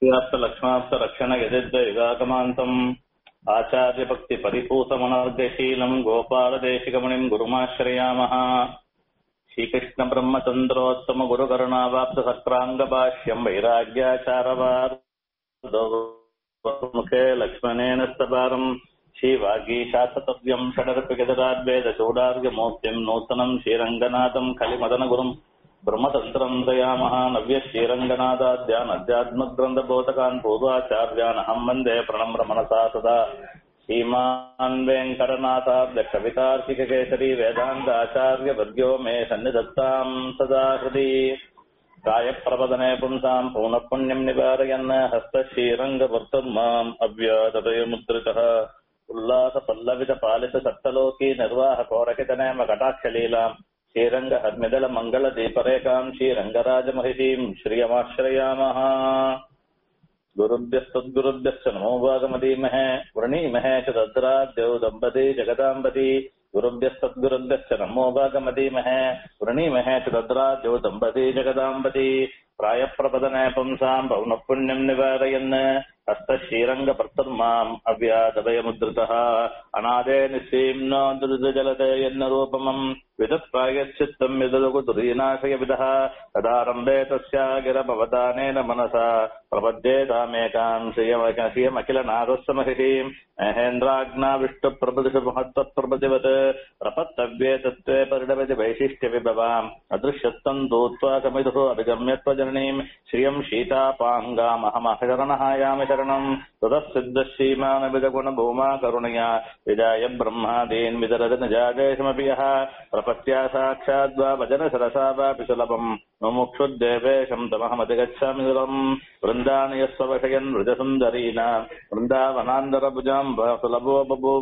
श्रीशैलवंशोद्व्याप्तलक्ष्माप्तरक्षणयदिद्वयुगागमान्तम् आचार्यभक्तिपरिपूतमनर्गशीलम् गोपालदेशिकमणिम् गुरुमाश्रयामः श्रीकृष्णब्रह्मचन्द्रोत्तमगुरुकरुणावाप्तसक्राङ्गभाष्यम् वैराग्याचारवार्मुखे लक्ष्मणेन स्तपारम् श्रीवागीशासतव्यम् षडर्पिगदराद्वेदचूडार्यमूर्तिम् नूतनम् श्रीरङ्गनाथम् कलिमदनगुरुम् ब्रह्मतन्त्रम् दयामः नव्यश्रीरङ्गनाथाद्यान् अध्यात्मग्रन्थबोधकान् पूर्वाचार्यान् अहम् वन्दे प्रणम्र मनसा सदा श्रीमान् वेङ्कटनाथार्य कवितार्किककेसरी वेदान्ताचार्यवर्यो मे सन्निधत्ताम् सदा हृदि कायप्रपदने पुंसाम् पूनः पुण्यम् निवारयन् हस्तश्रीरङ्गवर्तन्माम् अव्यातदयमुद्रितः उल्लासपल्लवितपालित सप्तलोकी निर्वाहकोरकितनेम कटाक्षलीलाम् श्रीरङ्गहर्मिदलमङ्गलदीपरेखाम् श्रीरङ्गराजमहिषीम् श्रियमाश्रयामः गुरुभ्यस्तद्गुरुभ्यश्च नमो वागमदीमहे वृणीमहे च तद्राद्यौ दम्पती जगदाम्बती गुरुभ्यस्तद्गुरुभ्यश्च नमो वागमदीमहे वृणीमहे च तद्राद्यौ दम्पती जगदाम्बती प्रायप्रपदने पुंसाम् पौनः पुण्यम् निवारयन् हस्तश्रीरङ्गपर्तर्माम् अव्यादभयमुद्रितः अनादे निःसीम्नो दुरितजलते यन्न रूपमम् विदत्प्रायश्चित्तम् विदलुकुतुरीनाशयविदः तदारम्भे तस्या गिरमवदानेन मनसा प्रपद्येतामेकाम् श्रियमखिलनादस्समहिषीम् महेन्द्राज्ञाविष्टुप्रभृतिषु महत्त्वप्रभृतिवत् प्रपत्तव्ये तत्त्वे परिणमति वैशिष्ट्यविभवाम् अदृश्यत्तम् दूत्वा समिधुः अभिगम्यत्वजननीम् श्रियम् शीतापाङ्गामहमहशरणहायामि शरणम् ततः सिद्धश्रीमानविदगुणभूमा करुणया विजाय ब्रह्मादीन् विदरद निजादेशमपि यः प्रपत्या साक्षाद्वा भजन सरसा वापि सुलभम् मुमुक्षुद्देवेशम् तमहमधिगच्छामि सुलभम् वृन्दानि यस्वशयन् वृजसुन्दरीना वृन्दावनान्तरभुजाम् सुलभो बभूव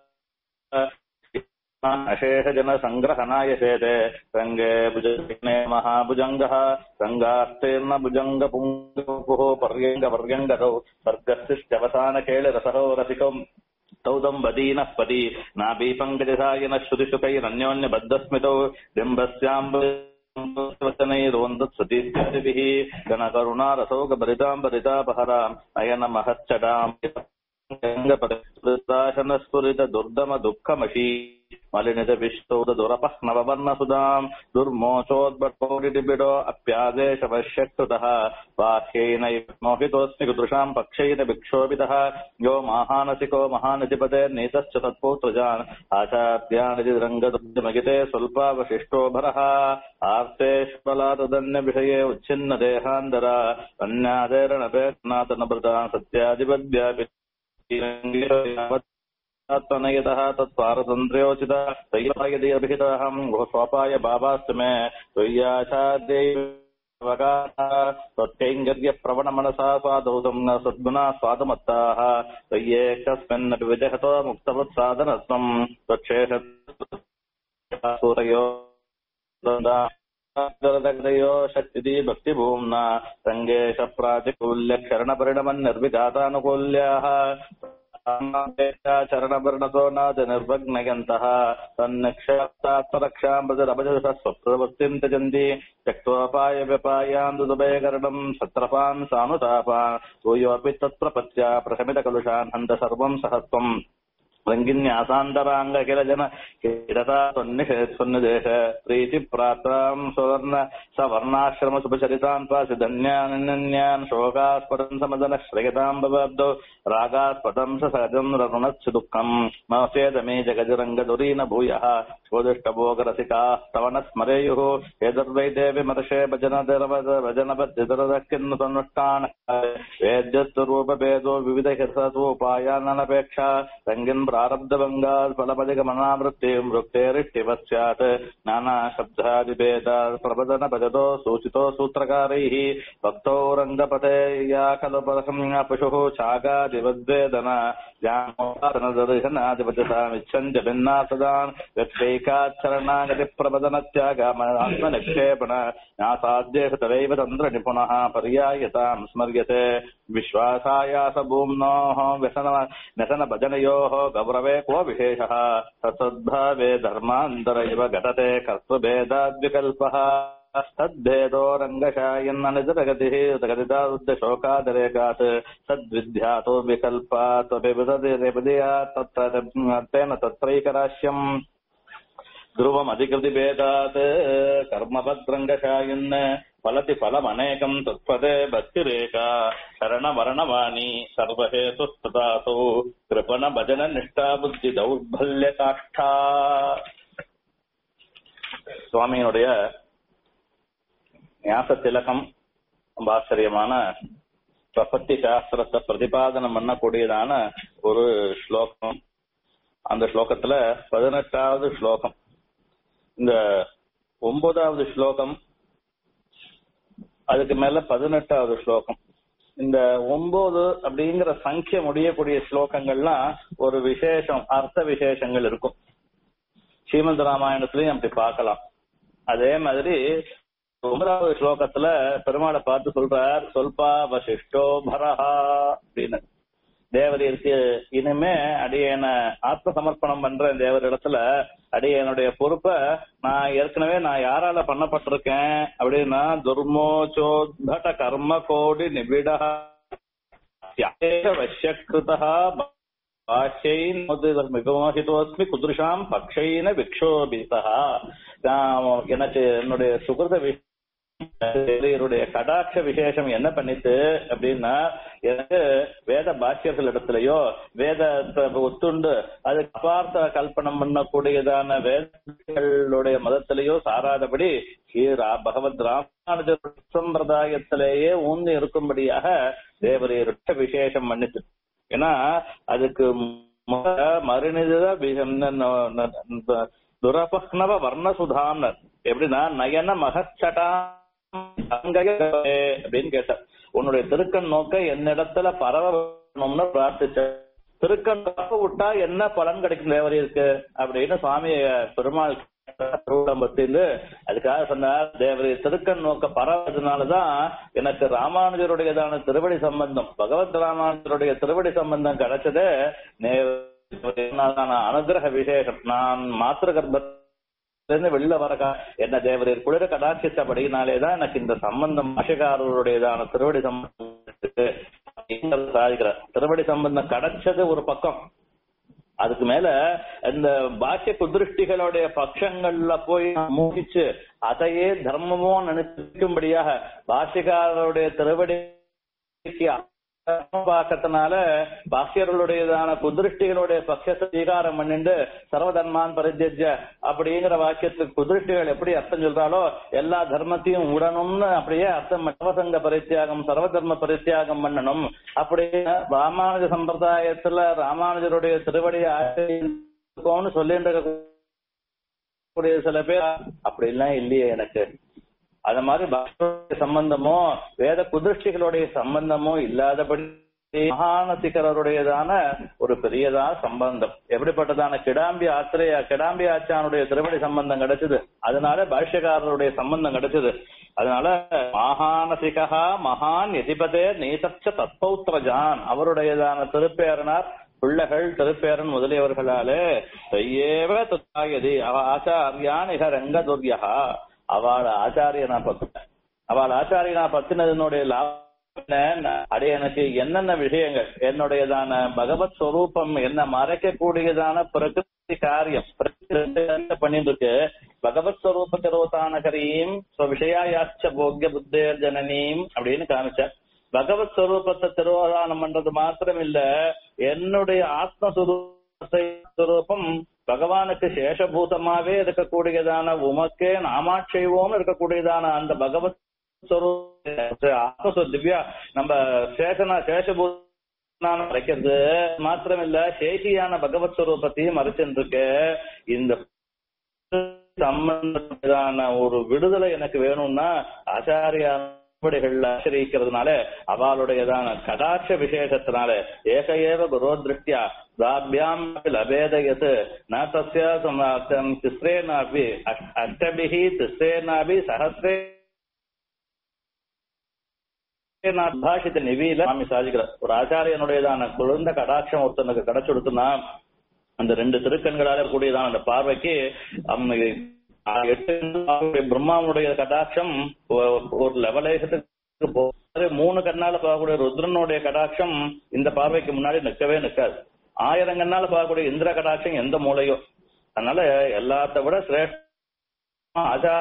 अशेषजनसङ्ग्रहणाय शेते रङ्गे भुजने महाभुजङ्गः रङ्गास्तीर्ण भुजङ्गपुङ्गुः पर्यङ्गपर्यङ्गतौ सर्गस्तिष्ठवसानकेलिरसहो रसिकम् तौ दम्बदीनः पदी नाभीपङ्कजसायनः श्रुतिशुकैरन्योन्यबद्धस्मितौ बिम्बस्याम्ब वचनैरोन्दत्सतीत्यादिभिः गणकरुणारसौगभरिताम्बरितापहराम् अयनमहच्चडाम् गङ्गपरिस्फुरित दुर्दम दुःखमशी मलिनित विष्टौद दुरपः नववर्णसुधाम् दुर्मोचोद्भटोडिबिडो अप्यादेशवश्यकृतः बाह्यैनैव मोहितोऽस्मि कुदृशाम् पक्षैन विक्षोभितः यो माहानसिको महानसिपते नीतश्च तत्पौत्रजान् आचार्यानिधि रङ्गदुग्धमगिते स्वल्पावशिष्टो भरः आर्तेष्पलातदन्यविषये उच्छिन्न देहान्तरा अन्यादेरणपेनातनभृता सत्यादिवद्व्यापि तनयतः तत्पारतन्त्र्योचित तय्यदि अभिहितहम् स्वपाय बाबास्तु मे त्वय्याचाद्यैवकात्कैङ्गर्यप्रवणमनसा स्वादौतम् न सद्गुणा स्वादमत्ताः त्वय्येकस्मिन्नपि विजहतो मुक्तवत्साधनत्वम् त्वक्षेष सूरयो दगदयो शक्तिदि भक्तिभूम्ना सङ्गेश प्रातिकूल्यक्षरणपरिणमन् निर्विघातानुकूल्याः चरणवर्णतो नाद निर्वग्नयन्तः तन्नक्षात्मरक्षाम् प्रजरभजसः स्वप्रवृत्तिम् त्यजन्ति त्यक्तोपाय व्यपायान्दुदभयकरणम् सत्रपान् सानुतापान् भूयोऽपि तत्प्रपत्या प्रशमितकलुषान् हन्त सर्वम् सहत्वम् रङ्गिन्यासान्तराङ्गकिलजन किरता त्वन्निषेत्सन्निदेश प्रीतिप्रात्राम् सुवर्ण सवर्णाश्रम शुभचरितान् पासि धन्यानन्यान् शोकास्पदम् समदन श्रयताम् भवब्दौ रागास्पदम् स सहजम् ररुणस्य दुःखम् ममसेदमे जगजरङ्गदुरीन भूयः स्वदुष्टभोगरसिकाः स्तवन स्मरेयुः यदर्वै देवि मर्षे भजन भजनबद्धिदरदक्किन्नु तनुष्ठान् वेद्यत्वरूपभेदो विविध हितोपायानपेक्षा रङ्गिन् प्रारब्धभङ्गात् फलपदिगमनावृत्तिम् वृत्तेरिष्टिवत् स्यात् नानाशब्दादिभेदात् प्रबदन भजतो सूचितो सूत्रकारैः भक्तौ रङ्गपते या खलु पशुः छागादिवद्वेदन ज्ञानोपादनदर्शनादिवचसामिच्छन् च भिन्ना सदान् व्यक्तैकाच्छरणागतिप्रबदनत्यागात्मनिक्षेपण न्यासाद्येषु तदैव तन्त्रनिपुणः पर्यायताम् स्मर्यते विश्वासायासभूम्नोः व्यसन व्यसनभजनयोः गौरवे को विशेषः तत्सद्भावे धर्मान्तर इव घटते कर्तृभेदाद्विकल्पः तद्भेदो रङ्गशायन्ननितरगतिः गतितारुद्धशोकादरेकात् तद्विद्यातो विकल्पात् विपदतिरेपदयात् तत्र तेन तत्रैकराश्यम् ध्रुवमधिकृतिभेदात् कर्मभद्रङ्गशायन् फलति फलमनेकम् तत्पदे भक्तिरेका शरणमरणवाणी सर्वहेतुस्तदासौ कृपण भजन निष्ठा बुद्धि दौर्बल्यकाष्ठा சுவாமியினுடைய ஞாச திலகம் ரொம்ப ஆச்சரியமான பிரபத்தி சாஸ்திரத்தை பிரதிபாதனம் பண்ணக்கூடியதான ஒரு ஸ்லோகம் அந்த ஸ்லோகத்துல பதினெட்டாவது ஸ்லோகம் இந்த ஒன்பதாவது ஸ்லோகம் அதுக்கு மேல பதினெட்டாவது ஸ்லோகம் இந்த ஒன்பது அப்படிங்கிற சங்கிய முடியக்கூடிய ஸ்லோகங்கள்லாம் ஒரு விசேஷம் அர்த்த விசேஷங்கள் இருக்கும் ஸ்ரீமந்த ராமாயணத்திலையும் அப்படி பார்க்கலாம் அதே மாதிரி ஒன்பதாவது ஸ்லோகத்துல பெருமாளை பார்த்து சொல்றார் சொல்பா வசிஷ்டோ பரஹா அப்படின்னு தேவதைக்கு இனிமே அடியன ஆத்ம சமர்ப்பணம் பண்ற தேவர் இடத்துல அடியனுடைய பொறுப்பை நான் ஏற்கனவே நான் யாரால பண்ணப்பட்டிருக்கேன் அப்படின்னா துர்மோச்சோத்பட கர்ம கோடி நிபிடா வசியகிருதா பாஷ்யைன் விமோகிதோஸ்மி குதிருஷாம் பக்ஷைன விக்ஷோபிதா எனக்கு என்னுடைய சுகிருத என்னுடைய கடாட்ச விசேஷம் என்ன பண்ணித்து அப்படின்னா எனக்கு வேத பாக்கியர்கள் இடத்துலயோ வேதத்தை ஒத்துண்டு அதுக்கு அபார்த்த கல்பனம் பண்ணக்கூடியதான வேதங்களுடைய மதத்திலேயோ சாராதபடி ஸ்ரீரா பகவத் ராமானுஜ சம்பிரதாயத்திலேயே ஊந்து இருக்கும்படியாக தேவரையருட்ட விசேஷம் பண்ணிச்சு ஏன்னா அதுக்கு மறுநித துரபக்னவ வர்ணசுதான்னர் எப்படின்னா நயன மகச்சட்டா அப்படின்னு கேட்டார் உன்னுடைய திருக்கண் நோக்க என்னிடத்துல பரவணும்னு பிரார்த்திச்ச திருக்கண் நோக்க விட்டா என்ன பலன் கிடைக்கும் தேவரையிருக்கு அப்படின்னு சுவாமி பெருமாள் திருவிழம்பத்தின்னு அதுக்காக சொன்னார் தேவரை திருக்கண் நோக்க பரவதுனாலதான் எனக்கு ராமானுஜருடையதான திருவடி சம்பந்தம் பகவத் ராமானுஜருடைய திருவடி சம்பந்தம் கிடைச்சது அனுகிரக விசேஷம் நான் மாத்திர கர்ப்பத்திலிருந்து வெளில வர என்ன தேவரீர் குளிர கடாட்சித்தபடினாலேதான் எனக்கு இந்த சம்பந்தம் பாஷகாரருடையதான திருவடி சம்பந்தம் சாதிக்கிறார் திருவடி சம்பந்தம் கிடைச்சது ஒரு பக்கம் அதுக்கு மேல இந்த பாக்கிய குதிருஷ்டிகளுடைய பட்சங்கள்ல போய் மூகிச்சு அதையே தர்மமும் நினைக்கும்படியாக பாஷிகாரருடைய திருவடிக்கு பாக்கத்தினால பாக்கியர்களுடையதான குதிருஷ்டிகளுடைய பட்சத்தை ஸ்வீகாரம் பண்ணிட்டு சர்வதர்மான் பரித்தியஜ அப்படிங்கிற வாக்கியத்துக்கு குதிருஷ்டிகள் எப்படி அர்த்தம் சொல்றாலோ எல்லா தர்மத்தையும் உடணும்னு அப்படியே அர்த்தம் சர்வசங்க பரித்தியாகம் சர்வதர்ம பரித்தியாகம் பண்ணணும் அப்படின்னு ராமானுஜ சம்பிரதாயத்துல ராமானுஜருடைய திருவடி ஆசிரியன்னு சொல்லிட்டு இருக்கக்கூடிய சில பேர் அப்படிலாம் இல்லையே எனக்கு அது மாதிரி பக்தருடைய சம்பந்தமோ வேத குதிர்ஷ்டிகளுடைய சம்பந்தமோ இல்லாதபடி மகானசிகரருடையதான ஒரு பெரியதான சம்பந்தம் எப்படிப்பட்டதான கிடாம்பி ஆத்திரைய கிடாம்பி ஆச்சானுடைய திருவடி சம்பந்தம் கிடைச்சது அதனால பாஷ்யக்காரருடைய சம்பந்தம் கிடைச்சது அதனால மகானசிகா மகான் எதிபதே நீதச்ச தத்பௌத்திரஜான் அவருடையதான திருப்பேரனார் பிள்ளைகள் திருப்பேரன் முதலியவர்களாலே செய்யேவ துத்தாயதி அவ ஆச்சாரியான் இக ரங்க துர்யா அவள் ஆச்சாரியனா பத்தின அவள் ஆச்சாரியனா பத்தினதனுடைய லாபம் அடே எனக்கு என்னென்ன விஷயங்கள் என்னுடையதான பகவத் ஸ்வரூபம் என்ன மறைக்கக்கூடியதான பிரகிருதி காரியம் பண்ணிட்டு இருக்கு பகவத் ஸ்வரூப கரோதான கரீம் விஷயாயாச்ச போக்கிய புத்தேர் ஜனனீம் அப்படின்னு காமிச்சார் பகவத் ஸ்வரூபத்தை திருவாதானம் பண்றது மாத்திரம் இல்ல என்னுடைய ஆத்மஸ்வரூபத்தை ஸ்வரூபம் பகவானுக்கு சேஷபூதமாவே இருக்கக்கூடியதான உமக்கே நாமாட்சைவோம் இருக்கக்கூடியதான அந்த பகவத் ஆத்மஸ்வ திவ்யா நம்ம சேஷனா சேஷபூதம் மறைக்கிறது மாத்திரம் இல்ல சேஷியான பகவத் ஸ்வரூபத்தையும் மறைச்சிருக்கு இந்த சம்பந்தமான ஒரு விடுதலை எனக்கு வேணும்னா ஆச்சாரியா திருப்படிகள்ல ஆசிரியிக்கிறதுனால அவளுடையதான கடாட்ச விசேஷத்தினால ஏக ஏவ குரோ திருஷ்டியா தாபியாம் லபேதயத் ந தஸ்ய திஸ்ரேனாபி அஷ்டபிஹி திஸ்ரேனாபி சஹசிரே பாஷித்த நிவியில சுவாமி சாதிக்கிறார் ஒரு ஆச்சாரியனுடையதான குழந்தை கடாட்சம் ஒருத்தனுக்கு கிடைச்சுடுத்துனா அந்த ரெண்டு திருக்கண்களால கூடியதான அந்த பார்வைக்கு எட்டு பார்க்கக்கூடிய பிரம்மாவுடைய கடாட்சம் ஒ- ஒரு லெவலேசத்துக்கு போது மூணு கண்ணால பார்க்கக்கூடிய ருத்ரனுடைய கடாட்சம் இந்த பார்வைக்கு முன்னாடி நிற்கவே நிற்காது ஆயிரம் கண்ணால பார்க்கக்கூடிய இந்திர கடாட்சம் எந்த மூலையோ அதனால எல்லாத்த விட சிரேஷ்ட ஆச்சா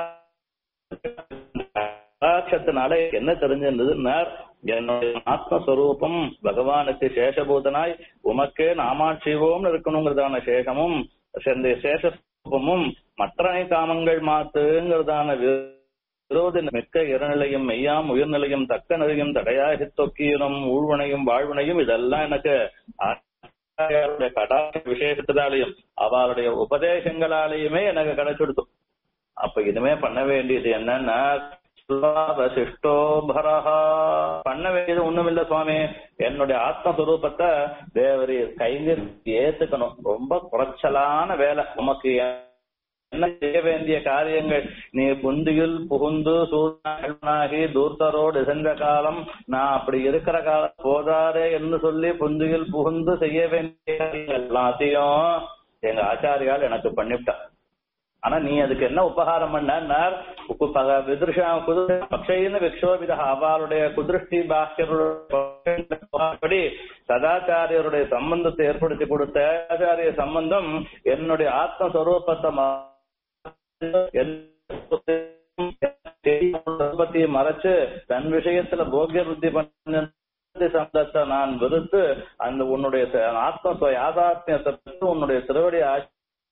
கடாட்சத்தினால என்ன தெரிஞ்சிருந்ததுன்னா என்னுடைய ஆத்மஸ்வரூபம் பகவானுக்கு சேஷபூதனாய் உமக்கே நாமாட்சிவோம்னு இருக்கணுங்கிறதான சேஷமும் இந்த சேஷஸ்வரூபமும் மற்றனை காமங்கள் மாத்துங்கிறதான வி- விரோதி மிக்க இறநிலையும் மெய்யாம் உயிர்நிலையும் தக்க நிலையும் தடையாகி தொக்கியனும் ஊழ்வனையும் வாழ்வினையும் இதெல்லாம் எனக்கு ஆச்சாரியாருடைய கடாட்ச விசேஷத்தினாலையும் அவளுடைய உபதேசங்களாலேயுமே எனக்கு கிடைச்சுடுத்து அப்ப இனிமே பண்ண வேண்டியது என்னன்னா வசிஷ்டோ பரஹா பண்ண வேண்டியது ஒண்ணுமில்ல சுவாமி என்னுடைய ஆத்மஸ்வரூபத்தை தேவரி கைங்க ஏத்துக்கணும் ரொம்ப குறைச்சலான வேலை உமக்கு என்ன செய்ய வேண்டிய காரியங்கள் நீ புந்தியில் புகுந்து சூழ்நாகி தூர்த்தரோடு சென்ற காலம் நான் அப்படி இருக்கிற காலம் போதாரே என்று சொல்லி புந்தியில் புகுந்து செய்ய வேண்டிய காரியங்கள் எல்லாத்தையும் எங்க ஆச்சாரியால் எனக்கு பண்ணிவிட்டா ஆனா நீ அதுக்கு என்ன உபகாரம் பண்ணார் விதிருஷா குதிர பக்ஷைன்னு விக்ஷோபித அவளுடைய குதிருஷ்டி பாக்கியருடைய சதாச்சாரியருடைய சம்பந்தத்தை ஏற்படுத்தி கொடுத்த ஆச்சாரிய சம்பந்தம் என்னுடைய ஆத்மஸ்வரூபத்தை பத்தி மறைச்சு தன் விஷயத்துல போக்கிய புத்தி பண்ண சம்பந்தத்தை நான் வெறுத்து அந்த உன்னுடைய ஆத்ம யாதாத்மியத்தை பெற்று உன்னுடைய திருவடி ஆட்சி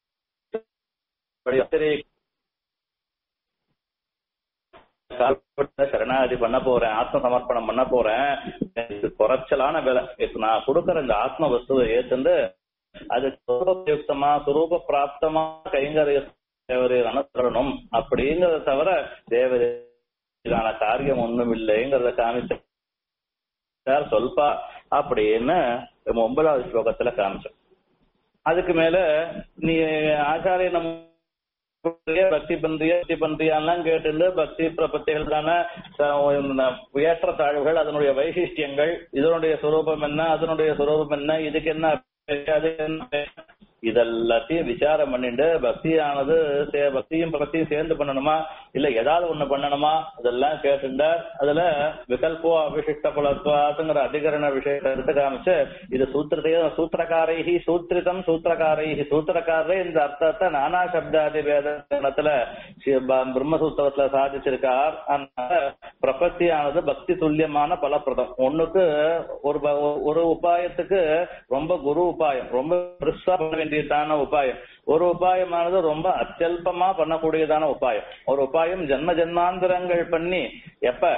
சரணாகதி பண்ண போறேன் ஆத்ம சமர்ப்பணம் பண்ண போறேன் இது குறைச்சலான வேலை இப்ப நான் கொடுக்கற இந்த ஆத்ம வஸ்துவை ஏத்துண்டு அது சுரூபயுக்தமா சுரூப பிராப்தமா கைங்கரிய தேவரை அனுசரணும் அப்படிங்கறத தவிர தேவரை இதான காரியம் ஒண்ணும் இல்லைங்கிறத காமிச்சார் சொல்பா அப்படின்னு ஒன்பதாவது ஸ்லோகத்துல காமிச்சோம் அதுக்கு மேல நீ ஆச்சாரிய நம்ம பக்தி பந்தியா பக்தி பந்தியான்லாம் கேட்டு பக்தி பிரபத்திகளுக்கான ஏற்ற தாழ்வுகள் அதனுடைய வைசிஷ்டியங்கள் இதனுடைய சுரூபம் என்ன அதனுடைய சுரூபம் என்ன இதுக்கு என்ன அது என்ன இதெல்லாத்தையும் விசாரம் பண்ணிட்டு பக்தியானது பக்தியும் பக்தியும் சேர்ந்து பண்ணணுமா இல்ல ஏதாவது ஒண்ணு பண்ணணுமா அதெல்லாம் கேட்டுட்ட அதுல விகல்போ அபிஷிஷ்ட புலத்வாத்துங்கிற அதிகரண விஷயத்தை எடுத்து காமிச்சு இது சூத்திரத்தையும் சூத்திரக்காரைகி சூத்திரிதம் சூத்திரக்காரைகி சூத்திரக்காரரே இந்த அர்த்தத்தை நானா சப்தாதி வேதத்துல பிரம்மசூத்திரத்துல சாதிச்சிருக்கார் அதனால பிரபத்தியானது பக்தி துல்லியமான பலப்பிரதம் ஒண்ணுக்கு ஒரு ஒரு உபாயத்துக்கு ரொம்ப குரு உபாயம் ரொம்ப பெருசா பண்ண வேண்டியதான உபாயம் ஒரு உபாயமானது ரொம்ப அத்தியல்பமா பண்ணக்கூடியதான உபாயம் ஒரு உபாயம் ஜென்ம ஜென்மாந்திரங்கள் பண்ணி எப்ப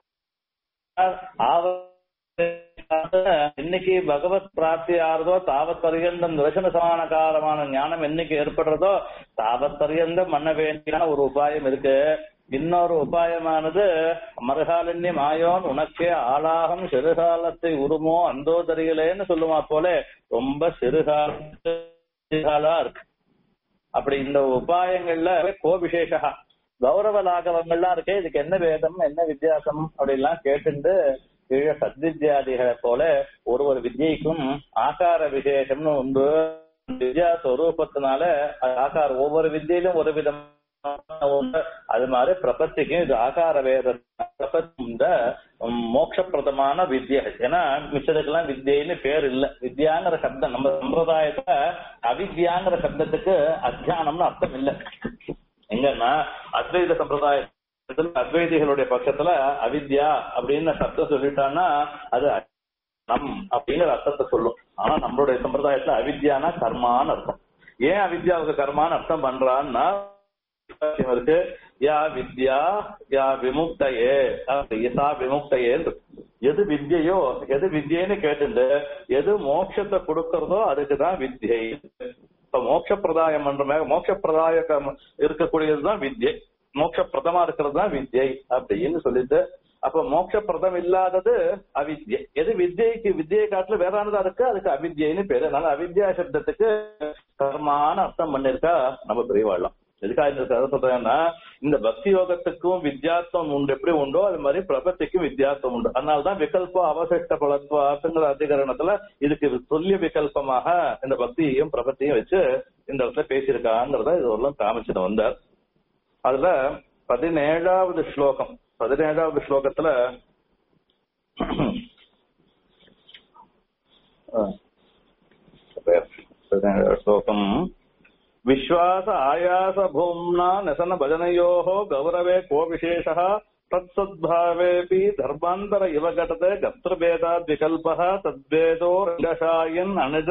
இன்னைக்கு பகவத் பிராப்தி ஆறுதோ தாவத் பரியந்தம் தர்சன சமான காலமான ஞானம் என்னைக்கு ஏற்படுறதோ தாவத் பரியந்தம் பண்ண வேண்டிய ஒரு உபாயம் இருக்கு இன்னொரு உபாயமானது மறுகாலன்னி மாயோன் உனக்கே ஆளாகம் சிறுகாலத்தை உருமோ அந்தோதரிகளேன்னு சொல்லுமா போல ரொம்ப சிறுகாலா இருக்கு அப்படி இந்த உபாயங்கள்ல கோவிசேஷா கௌரவ லாகவங்கள்லாம் இருக்கே இதுக்கு என்ன வேதம் என்ன வித்தியாசம் அப்படின்லாம் கேட்டுண்டு கீழே சத்வித்யாதிகளை போல ஒரு ஒரு வித்யைக்கும் ஆகார விசேஷம்னு உண்டு வித்யா ஸ்வரூபத்தினால ஆகார ஒவ்வொரு வித்தியிலும் ஒரு விதம் அது மாதிரி பிரபத்திக்கும் இது ஆகார வேத இந்த மோட்சப்பிரதமான வித்யா ஏன்னா மிச்சதுக்கெல்லாம் வித்யின்னு பேர் இல்ல வித்யாங்கிற சப்தம் நம்ம சம்பிரதாயத்துல அவித்யாங்கிற சப்தத்துக்கு அத்தியானம்னு அர்த்தம் இல்ல எங்கன்னா அத்வைத சம்பிரதாயம் அத்வைதிகளுடைய பட்சத்துல அவித்யா அப்படின்னு சப்தம் சொல்லிட்டான்னா அது நம் அப்படிங்கிற அர்த்தத்தை சொல்லும் ஆனா நம்மளுடைய சம்பிரதாயத்துல அவித்யானா கர்மான்னு அர்த்தம் ஏன் அவித்யாவுக்கு கர்மான்னு அர்த்தம் பண்றான்னா இருக்கு யா வித்யா யா விமுக்தையே யசா விமுக்தையே எது வித்யையோ எது வித்யன்னு கேட்டுண்டு எது மோட்சத்தை கொடுக்கறதோ அதுக்குதான் வித்யை இப்ப மோட்ச பிரதாயம் பண்ற மோட்ச பிரதாய இருக்கக்கூடியதுதான் வித்யை மோட்ச பிரதமா இருக்கிறது தான் வித்யை அப்படின்னு சொல்லிட்டு அப்ப மோட்ச பிரதம் இல்லாதது அவித்யை எது வித்யைக்கு வித்யை காட்டுல வேறானதா இருக்கு அதுக்கு அவித்யன்னு பேரு அதனால அவித்யா சப்தத்துக்கு கர்மான அர்த்தம் பண்ணிருக்கா நம்ம பிரிவாழலாம் எதுக்காக இந்த கதை சொல்றேன்னா இந்த பக்தி யோகத்துக்கும் வித்தியாசம் உண்டு எப்படி உண்டோ அது மாதிரி பிரபத்திக்கும் வித்தியாசம் உண்டு அதனாலதான் விகல்ப அவசிஷ்ட பலத்வாத்துங்கிற அதிகரணத்துல இதுக்கு துல்லிய விகல்பமாக இந்த பக்தியையும் பிரபத்தியும் வச்சு இந்த இடத்துல பேசியிருக்காங்கிறத இது வரலாம் காமிச்சுட்டு வந்தார் அதுல பதினேழாவது ஸ்லோகம் பதினேழாவது ஸ்லோகத்துல பதினேழாவது ஸ்லோகம் விஸ்வாச ஆயாச பூம்னா நசன பஜனயோः கௌரவே கோ விசேஷः तत्सद्भावेऽपि धर्मान्तर इव घटते गत्रभेदाद् विकल्पः तद्भेदो रङ्गशायन्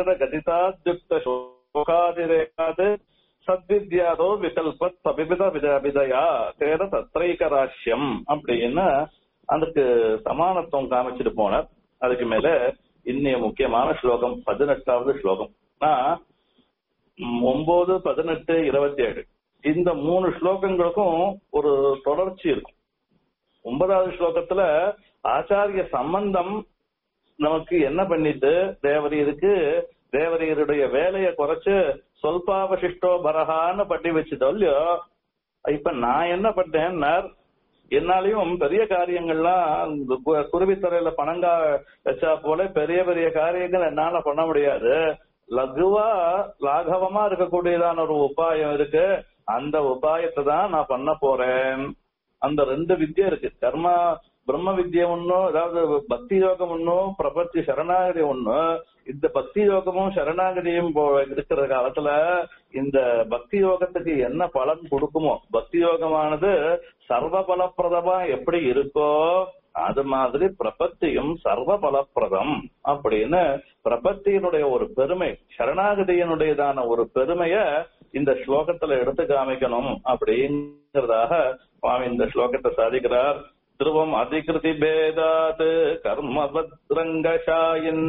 अनिजरगतिताद्युक्तशोकातिरेकात् சத்வித்யாதோ விகல்பத் பபிபித விதயா தேர தத்ரைகராஷ்யம் அப்படின்னு அதுக்கு சமானத்துவம் காமிச்சிட்டு போனார் அதுக்கு மேல இன்னைய முக்கியமான ஸ்லோகம் பதினெட்டாவது ஸ்லோகம் நான் ஒன்பது பதினெட்டு இருபத்தி ஏழு இந்த மூணு ஸ்லோகங்களுக்கும் ஒரு தொடர்ச்சி இருக்கும் ஒன்பதாவது ஸ்லோகத்துல ஆச்சாரிய சம்பந்தம் நமக்கு என்ன பண்ணிட்டு தேவரீருக்கு தேவரீருடைய வேலையை குறைச்சு சொல்பாவசிஷ்டோ பரஹான்னு பண்ணி வச்சுட்டோம் இல்லையோ இப்ப நான் என்ன பண்ணேன்னார் என்னாலையும் பெரிய காரியங்கள்லாம் குருவித்துறையில பணங்கா வச்சா போல பெரிய பெரிய காரியங்கள் என்னால பண்ண முடியாது லகுவா லாகவமா இருக்கக்கூடியதான ஒரு உபாயம் இருக்கு அந்த உபாயத்தை தான் நான் பண்ண போறேன் அந்த ரெண்டு வித்யை இருக்கு கர்மா பிரம்ம வித்யை ஒன்னும் அதாவது பக்தி யோகம் ஒன்னும் பிரபத்தி சரணாகதி ஒண்ணு இந்த பக்தி யோகமும் சரணாகதியும் இருக்கிற காலத்துல இந்த பக்தி யோகத்துக்கு என்ன பலன் கொடுக்குமோ பக்தி யோகமானது சர்வ பலப்பிரதமா எப்படி இருக்கோ அது மாதிரி பிரபத்தியும் சர்வ பலப்பிரதம் அப்படின்னு பிரபத்தியினுடைய ஒரு பெருமை சரணாகதியினுடையதான ஒரு பெருமைய இந்த ஸ்லோகத்துல எடுத்து காமிக்கணும் அப்படிங்கிறதாக சுவாமி இந்த ஸ்லோகத்தை சாதிக்கிறார் திருவம் அதிகிருதி பேதாத் கர்மபத்ரங்கஷாயின்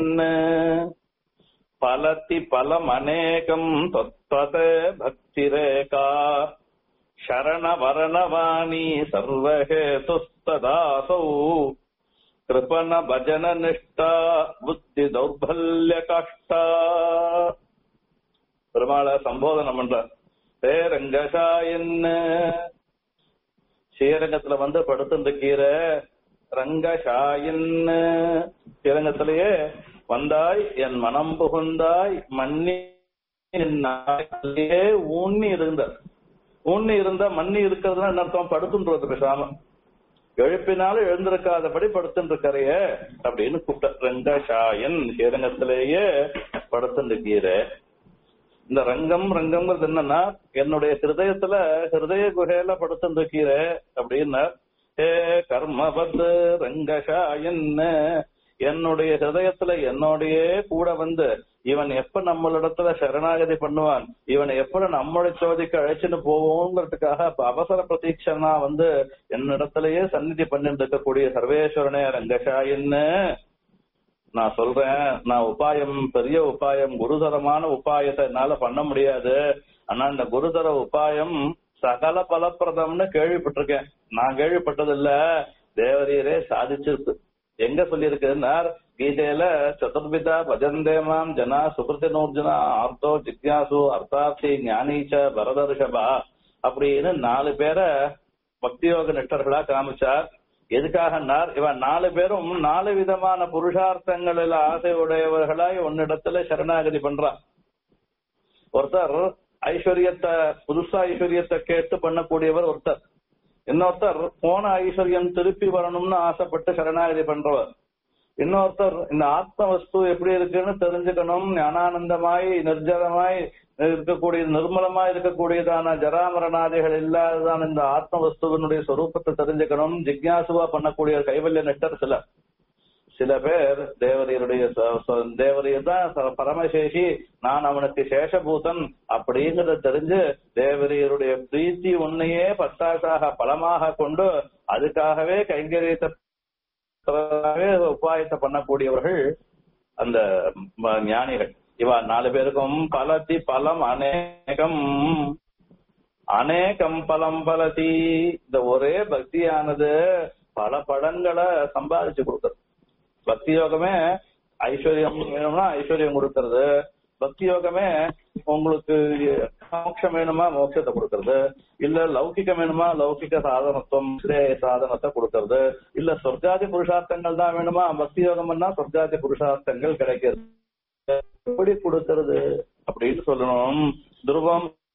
பலதி பலம் அநேகம் தொத்வத பக்திரேகா शरणवरणवाणी सर्वहेतुस्तदासौ कृपण भजन निष्ठा புத்தி தௌர்பல்ய காஷ்டா பெருமாள சம்போதனம் பண்ற பேரங்கசாயன் ஸ்ரீரங்கத்துல வந்து படுத்துட்டு கீரை ரங்கசாயின் ஸ்ரீரங்கத்திலேயே வந்தாய் என் மனம் புகுந்தாய் மண்ணி ஊன்னி இருந்தார் ஊன்னி இருந்தா மண்ணி இருக்கிறதுனா என்ன அர்த்தம் படுத்துன்றது பேசாம எழுப்பினாலும் எழுந்திருக்காதபடி படுத்துருக்கறைய அப்படின்னு கூப்பிட்ட ரங்கசாயன் ஸ்ரீரங்கத்திலேயே படுத்துருக்கீர இந்த ரங்கம் ரங்கம்ங்கிறது என்னன்னா என்னுடைய ஹிருதயத்துல ஹிருதய குகையில படுத்துருக்கீர அப்படின்னா ஏ கர்மபத் ரங்கசாயன் என்னுடைய ஹிருதயத்துல என்னோடய கூட வந்து இவன் எப்ப நம்மளிடத்துல சரணாகதி பண்ணுவான் இவனை எப்ப நம்மளுடைய சோதிக்கு அழைச்சிட்டு போவோங்கிறதுக்காக இப்ப அவசர பிரதீட்சனா வந்து என்னிடத்திலேயே சந்நிதி பண்ணிட்டு இருக்கக்கூடிய சர்வேஸ்வரனே ரங்கசாயின்னு நான் சொல்றேன் நான் உபாயம் பெரிய உபாயம் குருதரமான உபாயத்தை என்னால பண்ண முடியாது ஆனா இந்த குருதர உபாயம் சகல பலப்பிரதம்னு கேள்விப்பட்டிருக்கேன் நான் கேள்விப்பட்டது இல்ல தேவரீரே சாதிச்சிருக்கு எங்க சொல்லியிருக்குன்னா கீதையில சதுர்விதா பஜந்தேமாம் ஜனா சுகிருதி நூர்ஜனா ஆர்த்தோ ஜிக்யாசு அர்த்தார்த்தி ஞானீச்ச பரதர்ஷபா அப்படின்னு நாலு பேரை பக்தியோக நிஷ்டர்களா காமிச்சார் எதுக்காகனார் இவன் நாலு பேரும் நாலு விதமான புருஷார்த்தங்களில் ஆசை உடையவர்களாய் உன்னிடத்துல சரணாகதி பண்றான் ஒருத்தர் ஐஸ்வர்யத்தை புதுசா ஐஸ்வர்யத்தை கேட்டு பண்ணக்கூடியவர் ஒருத்தர் இன்னொருத்தர் போன ஐஸ்வர்யம் திருப்பி வரணும்னு ஆசைப்பட்டு சரணாகதி பண்றவர் இன்னொருத்தர் இந்த ஆத்ம வஸ்து எப்படி இருக்குன்னு தெரிஞ்சுக்கணும் ஞானானந்தமாய் நிர்ஜரமாய் இருக்கக்கூடிய நிர்மலமாய் இருக்கக்கூடியதான ஜராமரணாதிகள் இல்லாததான இந்த ஆத்ம வஸ்துவனுடைய சொரூபத்தை தெரிஞ்சுக்கணும் ஜிக்யாசுவா பண்ணக்கூடிய கைவல்ய நெட்டர் சில சில பேர் தேவரையருடைய தேவரையர் தான் பரமசேஷி நான் அவனுக்கு சேஷபூதன் அப்படிங்கறத தெரிஞ்சு தேவரையருடைய பிரீத்தி உன்னையே பத்தாசாக பலமாக கொண்டு அதுக்காகவே கைங்கரியத்தை உபாயத்தை பண்ணக்கூடியவர்கள் அந்த ஞானிகள் இவா நாலு பேருக்கும் பலதி பலம் அநேகம் அநேகம் பலம் பலதி இந்த ஒரே பக்தியானது பல படங்களை சம்பாதிச்சு கொடுக்கறது பக்தி யோகமே ஐஸ்வர்யம் வேணும்னா ஐஸ்வர்யம் கொடுக்கறது பக்தி யோகமே உங்களுக்கு மோட்சம் வேணுமா மோட்சத்தை கொடுக்கறது இல்ல லௌகிகம் வேணுமா லௌகிக சாதனத்துவம் ஸ்ரேய சாதனத்தை கொடுக்கறது இல்ல சொர்க்காதி புருஷார்த்தங்கள் தான் வேணுமா பக்தி யோகம்னா சொர்க்காதி புருஷார்த்தங்கள் கிடைக்கிறது எப்படி கொடுக்கறது அப்படின்னு சொல்லணும் துருவம்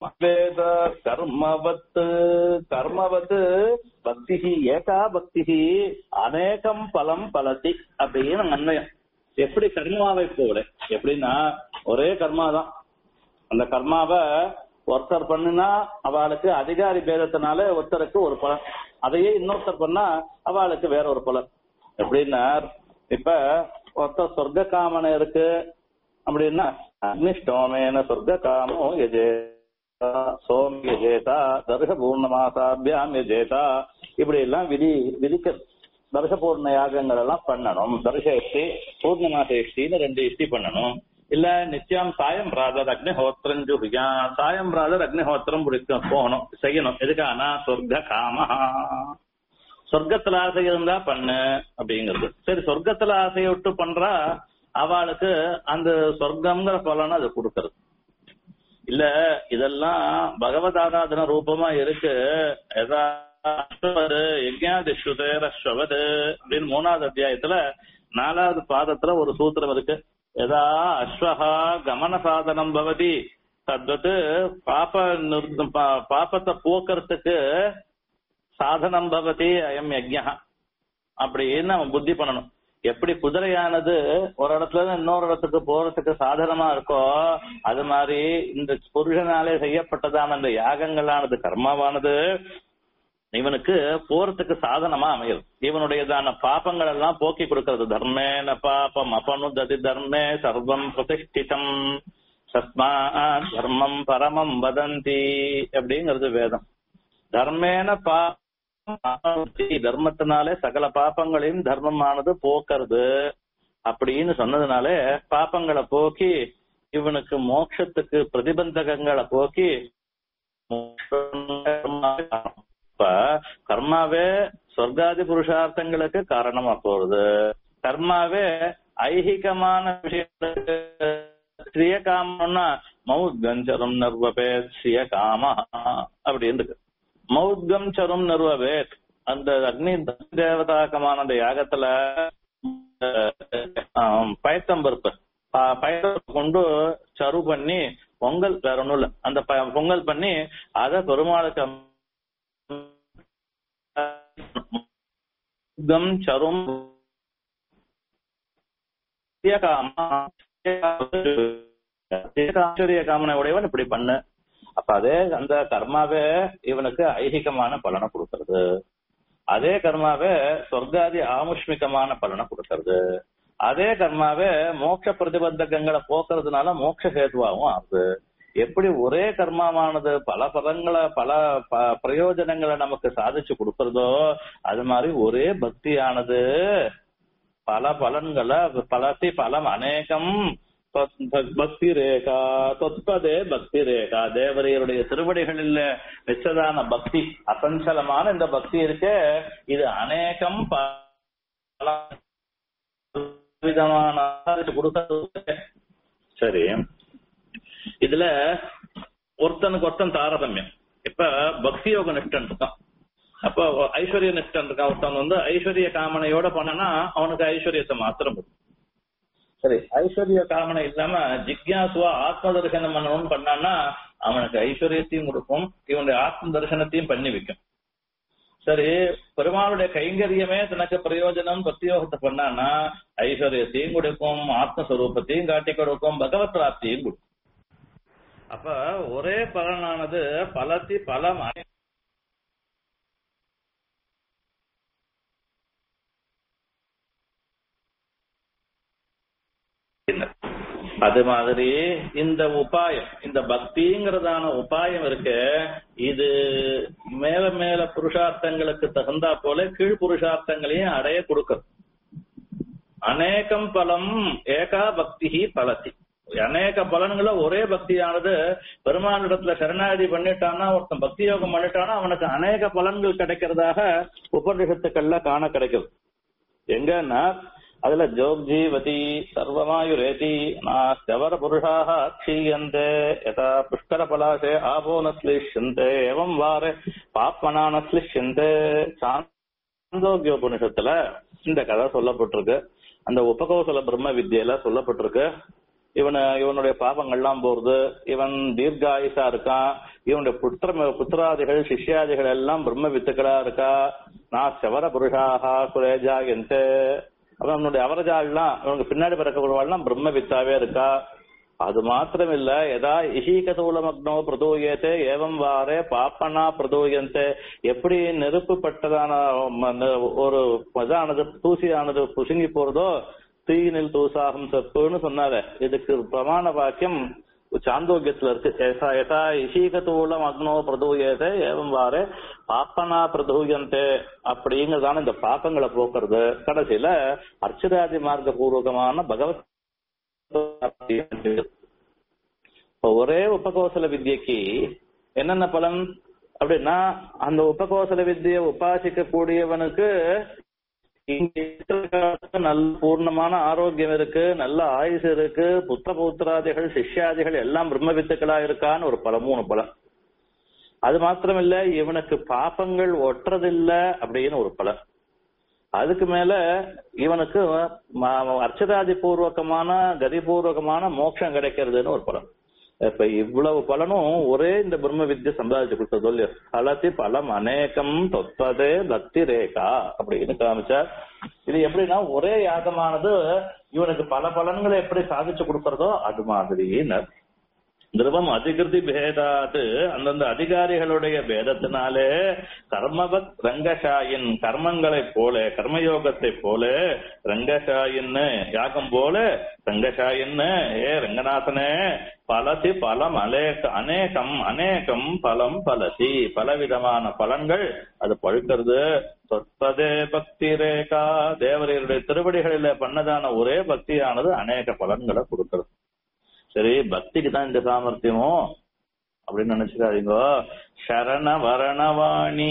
வேத கர்மவத் கர்மவத் பக்தி ஏகா பக்தி அநேகம் பலம் பலதி அப்படின்னு அன்வயம் எப்படி கர்மாவை போல எப்படின்னா ஒரே கர்மா தான் அந்த கர்மாவை ஒருத்தர் பண்ணினா அவளுக்கு அதிகாரி பேதத்தினால ஒருத்தருக்கு ஒரு பலன் அதையே இன்னொருத்தர் பண்ணா அவளுக்கு வேற ஒரு பலன் எப்படின்னா இப்ப ஒருத்தர் சொர்க்க காமனை இருக்கு அப்படின்னா அக்னிஷ்டோமேன சொர்க்க காமோ எஜே சோம் யஜேதா தர்ஷ பூர்ணமாசாபியாம் யஜேதா இப்படி எல்லாம் விதி விதிக்க தர்ஷ பூர்ண யாகங்கள் எல்லாம் பண்ணணும் தர்ஷ இஷ்டி பூர்ணமாச இஷ்டின்னு ரெண்டு இஷ்டி பண்ணணும் இல்ல நிச்சயம் சாயம் பிராதர் அக்னிஹோத்திரம் ஜுஹியா சாயம் பிராதர் அக்னிஹோத்திரம் பிடிக்க போகணும் செய்யணும் எதுக்கானா சொர்க்க காம சொர்க்கத்துல ஆசை இருந்தா பண்ணு அப்படிங்கிறது சரி சொர்க்கத்துல ஆசையை விட்டு பண்றா அவளுக்கு அந்த சொர்க்கம்ங்கிற பலனை அது கொடுக்கறது இல்ல இதெல்லாம் பகவத் ஆராதன ரூபமா இருக்கு எதா அஸ்வவது யஜ்ஞாதிஸ்வதேரஸ்வவது அப்படின்னு மூணாவது அத்தியாயத்துல நாலாவது பாதத்துல ஒரு சூத்திரம் இருக்கு எதா அஸ்வஹா கமன சாதனம் பவதி தத்வத்து பாப்ப நிர்- பா- பாப்பத்தை போக்குறதுக்கு சாதனம் பவதி அயம் யஜ்ஞா அப்படின்னு நம்ம புத்தி பண்ணணும் எப்படி குதிரையானது ஒரு இடத்துல இருந்து இன்னொரு இடத்துக்கு போறதுக்கு சாதனமா இருக்கோ அது மாதிரி இந்த புருஷனாலே செய்யப்பட்டதான இந்த யாகங்களானது கர்மாவானது இவனுக்கு போறதுக்கு சாதனமா அமையுது இவனுடையதான பாப்பங்கள் எல்லாம் போக்கி கொடுக்கிறது தர்மேன பாபம் அபனுததி தர்மே சர்வம் பிரதிஷ்டிதம் சஸ்மா தர்மம் பரமம் வதந்தி அப்படிங்கிறது வேதம் தர்மேன பா தர்மத்தினாலே சகல பாப்பங்களையும் தர்மமானது போக்குறது அப்படின்னு சொன்னதுனாலே பாப்பங்களை போக்கி இவனுக்கு மோட்சத்துக்கு பிரதிபந்தகங்களை போக்கி இப்ப கர்மாவே சொர்க்காதி புருஷார்த்தங்களுக்கு காரணமா போறது கர்மாவே ஐகிகமான விஷயங்களுக்கு ஸ்ரீய காமம்னா மௌத்கம் சரும் நர்வபேத் ஸ்ரீய காம அப்படின்னு இருக்கு மௌத்கம் சரும் நர்வபேத் அந்த அக்னி தேவதாக்கமான அந்த யாகத்துல ஆஹ், பயத்தம்பருப்பு ப- பயத்தம்பருப்பு கொண்டு சரு பண்ணி பொங்கல் வேற ஒண்ணும் இல்ல அந்த ப- பொங்கல் பண்ணி அத பெருமாளுக்கு கம் சரும் ஆச்சரிய காமனை உடையவன் இப்படி பண்ணு அப்ப அதே அந்த கர்மாவே இவனுக்கு ஐகிகமான பலனை கொடுக்கறது அதே கர்மாவே சொர்க்காதி ஆமுஷ்மிகமான பலனை கொடுக்கறது அதே கர்மாவே மோட்ச பிரதிபந்தகங்களை போக்குறதுனால மோட்ச ஹேதுவாகவும் ஆகுது எப்படி ஒரே கர்மாவானது பல பலங்களை பல ப- பிரயோஜனங்களை நமக்கு சாதிச்சு கொடுக்கறதோ அது மாதிரி ஒரே பக்தியானது பல பலன்களை பலத்தி பலம் அநேகம் தொத்- பக்தி ரேகா தொத்பதே பக்தி ரேகா தேவரையருடைய திருவடிகளில் வச்சதான பக்தி அசஞ்சலமான இந்த பக்தி இருக்கே இது அநேகம் பல விதமான கொடுக்கறது சரி இதுல ஒருத்தனுக்கு ஒருத்தன் தாரதமியம் இப்ப பக்தி யோக நிஷ்டன் இருக்கான் அப்ப ஐஸ்வர்ய நிஷ்டன் இருக்கான் ஒருத்தன் வந்து ஐஸ்வர்ய காமனையோட பண்ணனா அவனுக்கு ஐஸ்வர்யத்தை மாத்திரம் கொடுக்கும் சரி ஐஸ்வர்ய காமனை இல்லாம ஜிக்யாசுவா ஆத்ம தரிசனம் பண்ணணும்னு பண்ணான்னா அவனுக்கு ஐஸ்வர்யத்தையும் கொடுக்கும் இவனுடைய ஆத்ம தரிசனத்தையும் பண்ணி வைக்கும் சரி பெருமாளுடைய கைங்கரியமே தனக்கு பிரயோஜனம் பக்தியோகத்தை பண்ணான்னா ஐஸ்வர்யத்தையும் கொடுக்கும் ஆத்மஸ்வரூபத்தையும் காட்டி கொடுக்கும் பகவத் பிராப்தியும் கொடுக்கும் அப்ப ஒரே பலனானது பலத்தி பலம் அனை- அது மாதிரி இந்த உபாயம் இந்த பக்திங்கிறதான உபாயம் இருக்கு இது மேல மேல புருஷார்த்தங்களுக்கு தகுந்தா போல கீழ் புருஷார்த்தங்களையும் அடைய கொடுக்கும் அநேகம் பலம் ஏகா பக்தி பலத்தி அநேக பலன்களை ஒரே பக்தியானது பெருமானிடத்துல சரணாகதி பண்ணிட்டான்னா ஒருத்தன் பக்தி யோகம் பண்ணிட்டானா அவனுக்கு அநேக பலன்கள் கிடைக்கிறதாக உபநிஷத்துக்கள்ல காண கிடைக்குது எங்கன்னா அதுல ஜோக் ஜீவதி சர்வமாயுரேதி நாஸ்தவர புருஷாக அக்ஷீயந்தே யதா புஷ்கர பலாசே ஆபோ நஸ்லிஷ்யந்தே எவம் வாரே பாப்மனா நஸ்லிஷ்யந்தே சாந்தோக்கியோபனிஷத்துல இந்த கதை சொல்லப்பட்டிருக்கு அந்த உபகோசல பிரம்ம வித்யில சொல்லப்பட்டிருக்கு இவனு இவனுடைய பாபங்கள்லாம் போறது இவன் தீர்காயுசா இருக்கான் இவனுடைய புத்திர புத்திராதிகள் சிஷ்யாதிகள் எல்லாம் பிரம்ம வித்துக்களா இருக்கா நான் செவர புருஷாகா குரேஜா எந்த அப்புறம் அவனுடைய அவரஜாலாம் இவனுக்கு பின்னாடி பிறக்கப்படுவாள்லாம் பிரம்ம வித்தாவே இருக்கா அது மாத்திரம் இல்ல எதா இஹீகதூலமக்னோ பிரதூயத்தே ஏவம் வாரே பாப்பனா பிரதூயந்தே எப்படி நெருப்பு பட்டதான ம- ந- ஒரு இதானது தூசியானது புசுங்கி போறதோ தீயினில் தூசாகும் செப்புன்னு சொன்னாரு இதுக்கு பிரமாண வாக்கியம் சாந்தோக்கியத்துல இருக்கு எசா எதா இஷீகதூலம் அக்னோ பிரதூயதே ஏவம் வாரே பாப்பனா பிரதூயந்தே அப்படிங்கறதான இந்த பாப்பங்களை போக்குறது கடைசியில அர்ச்சராதி மார்க்க பூர்வகமான பகவத் இப்ப ஒரே உபகோசல வித்யக்கு என்னென்ன பலன் அப்படின்னா அந்த உபகோசல வித்தியை உபாசிக்க கூடியவனுக்கு இங்க இருக்கிற காலத்துல நல்ல பூர்ணமான ஆரோக்கியம் இருக்கு நல்ல ஆயுசு இருக்கு புத்த பௌத்திராதிகள் சிஷ்யாதிகள் எல்லாம் பிரம்ம வித்துக்களா இருக்கான்னு ஒரு பல மூணு பலன் அது மாத்திரமில்ல இவனுக்கு பாப்பங்கள் ஒட்டுறதில்ல அப்படின்னு ஒரு பலன் அதுக்கு மேல இவனுக்கு ம- அர்ச்சதாதி பூர்வகமான கதிபூர்வகமான மோட்சம் கிடைக்கிறதுன்னு ஒரு பலன் இப்ப இவ்வளவு பலனும் ஒரே இந்த பிரம்ம வித்யை சம்பாதிச்சு கொடுத்தது இல்லையா பலத்தி பலம் அநேகம் தொத்ததே பக்தி ரேகா அப்படின்னு காமிச்சார் இது எப்படின்னா ஒரே யாகமானது இவனுக்கு பல பலன்களை எப்படி சாதிச்சு கொடுக்கறதோ அது மாதிரின்னு திரவம் அதிகிருதி பேதாது அந்தந்த அதிகாரிகளுடைய பேதத்தினாலே கர்மவத் ரங்கசாயின் கர்மங்களைப் போல கர்மயோகத்தை போல ரங்கசாயின்னு யாகம் போல ரங்கசாயின்னு ஏ ரங்கநாதனே பலதி பலம் அலேக அநேகம் அநேகம் பலம் பலதி பலவிதமான பலன்கள் அது பழுக்கிறது தொற்பதே பக்தி ரேகா தேவரையருடைய திருவடிகளில பண்ணதான ஒரே பக்தியானது அநேக பலன்களை கொடுக்கிறது சரி பக்திக்கு தான் இந்த சாமர்த்தியமோ அப்படின்னு நினைச்சுக்காதீங்க சரண வரணவாணி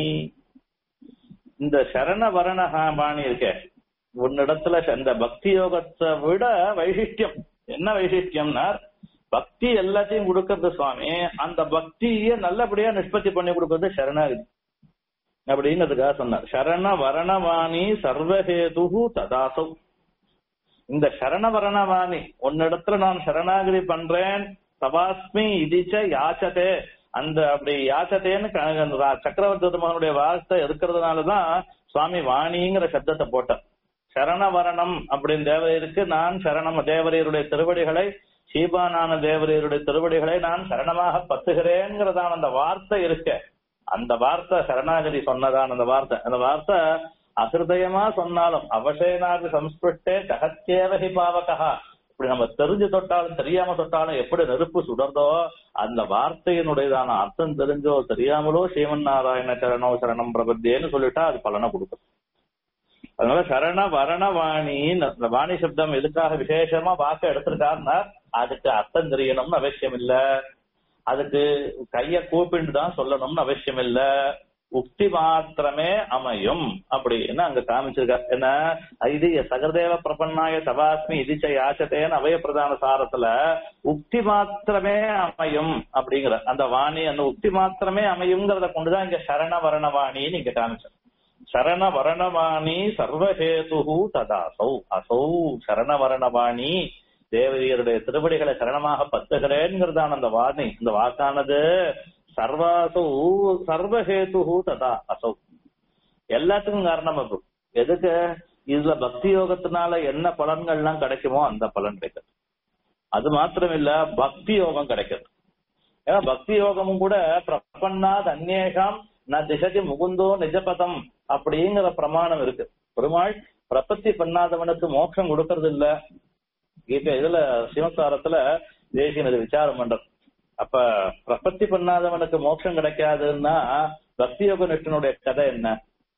இந்த சரண வரண வாணி இருக்கே உன்னிடத்துல இந்த பக்தி யோகத்தை விட வைசிஷ்டியம் என்ன வைசிஷ்டியம்னா பக்தி எல்லாத்தையும் கொடுக்கறது சுவாமி அந்த பக்தியை நல்லபடியா நிஷ்பத்தி பண்ணி கொடுக்கறது சரணாகதி அப்படிங்கிறதுக்காக சொன்னார் சரண வரணவாணி சர்வஹேது ததாசௌ இந்த சரணவரணவாணி உன்னிடத்துல நான் சரணாகதி பண்றேன் தபாஸ்மி இதிச்ச யாச்சதே அந்த அப்படி யாச்சதேன்னு க- அந்த ரா- சக்கரவர்த்தி திருமகனுடைய வார்த்தை இருக்கிறதுனாலதான் சுவாமி வாணிங்கிற சப்தத்தை போட்டார் சரணவரணம் அப்படின்னு தேவரையருக்கு நான் சரணம் தேவரையருடைய திருவடிகளை சீபானான தேவரையருடைய திருவடிகளை நான் சரணமாக பத்துகிறேங்கிறதான அந்த வார்த்தை இருக்க அந்த வார்த்தை சரணாகதி சொன்னதான அந்த வார்த்தை அந்த வார்த்தை அகிருதயமா சொன்னாலும் அவசேனாதி சம்ஸ்பிருஷ்டே ஜகத்தேவகி பாவகா இப்படி நம்ம தெரிஞ்சு தொட்டாலும் தெரியாம தொட்டாலும் எப்படி நெருப்பு சுடர்தோ அந்த வார்த்தையினுடையதான அர்த்தம் தெரிஞ்சோ தெரியாமலோ ஸ்ரீமன் நாராயண சரணோ சரணம் பிரபத்தியேன்னு சொல்லிட்டா அது பலனை கொடுக்கும் அதனால சரண வரண வாணின்னு இந்த வாணி சப்தம் எதுக்காக விசேஷமா வாக்க எடுத்திருக்காருன்னா அதுக்கு அர்த்தம் தெரியணும்னு அவசியம் இல்ல அதுக்கு கைய கூப்பிட்டு தான் சொல்லணும்னு அவசியம் இல்ல உக்தி மாத்திரமே அமையும் அப்படின்னு அங்க காமிச்சிருக்க என்ன இது சகதேவ பிரபன்னாய தபாஸ்மி இதிச்ச யாச்சத்தேன்னு அபய பிரதான சாரத்துல உக்தி மாத்திரமே அமையும் அப்படிங்கிற அந்த வாணி அந்த உக்தி மாத்திரமே அமையுங்கிறத கொண்டுதான் இங்க சரண வரண வாணின்னு இங்க காமிச்சோம் சரண வரணவாணி சர்வஹேது ததாசௌ அசௌ சரண வரணவாணி தேவதையருடைய திருவடிகளை சரணமாக பத்துகிறேன்கிறதான அந்த வாணி இந்த வாக்கானது சர்வாசௌ சர்வஹேது ததா அசௌ எல்லாத்துக்கும் காரணம் அது எதுக்கு இதுல பக்தி யோகத்தினால என்ன பலன்கள்லாம் கிடைக்குமோ அந்த பலன் கிடைக்கிறது அது மாத்திரம் இல்ல பக்தி யோகம் கிடைக்கிறது ஏன்னா பக்தி யோகமும் கூட பிரபன்னாத் அந்நேகம் ந திசதி முகுந்தோ நிஜபதம் அப்படிங்கிற பிரமாணம் இருக்கு பெருமாள் பிரபத்தி பண்ணாதவனுக்கு மோட்சம் கொடுக்கறது இல்ல கீதை இதுல சிவசாரத்துல தேசியன் இது விசாரம் பண்றது அப்ப பிரபத்தி பண்ணாதவனுக்கு மோட்சம் கிடைக்காதுன்னா பக்தி யோக நிஷ்டனுடைய கதை என்ன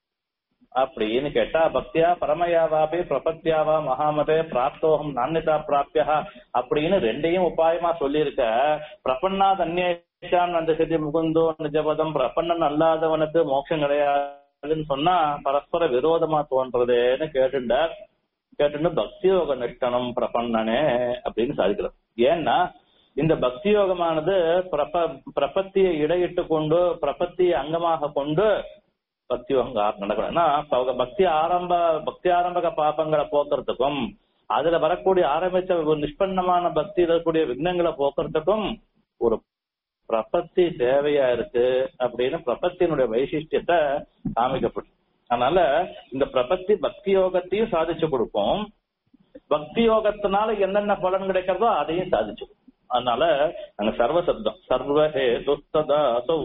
அப்படின்னு கேட்டா பக்தியா பரமயாவாபி பிரபத்தியாவா மகாமதே பிராப்தோகம் நான்யதா பிராப்தியா அப்படின்னு ரெண்டையும் உபாயமா சொல்லியிருக்க பிரபன்னாத் அந்நேஷான் அந்த சிதி முகுந்தோ நிஜபதம் பிரபன்னன் அல்லாதவனுக்கு மோட்சம் கிடையாதுன்னு சொன்னா பரஸ்பர விரோதமா தோன்றதேன்னு கேட்டுண்டார் கேட்டுன்னு பக்தி யோக நிஷ்டனம் பிரபன்னனே அப்படின்னு சாதிக்கிறோம் ஏன்னா இந்த பக்தி யோகமானது பிரப பிரபத்தியை இடையிட்டு கொண்டு பிரபத்தியை அங்கமாக கொண்டு பக்தி யோகம் நடக்கணும் ஏன்னா ப- பக்தி ஆரம்ப பக்தி ஆரம்பக பாப்பங்களை போக்குறதுக்கும் அதுல வரக்கூடிய ஆரம்பிச்ச ஒரு நிஷ்பன்னமான பக்தி இருக்கக்கூடிய விக்னங்களை போக்குறதுக்கும் ஒரு பிரபத்தி தேவையா இருக்கு அப்படின்னு பிரபத்தினுடைய வைசிஷ்டியத்தை காமிக்கப்படும் அதனால இந்த பிரபத்தி பக்தி யோகத்தையும் சாதிச்சு கொடுப்போம் பக்தி யோகத்தினால என்னென்ன பலன் கிடைக்கிறதோ அதையும் சாதிச்சு கொடுப்போம். அதனால நாங்க சர்வ சப்தம் சர்வஹே துஸ்ததாசௌ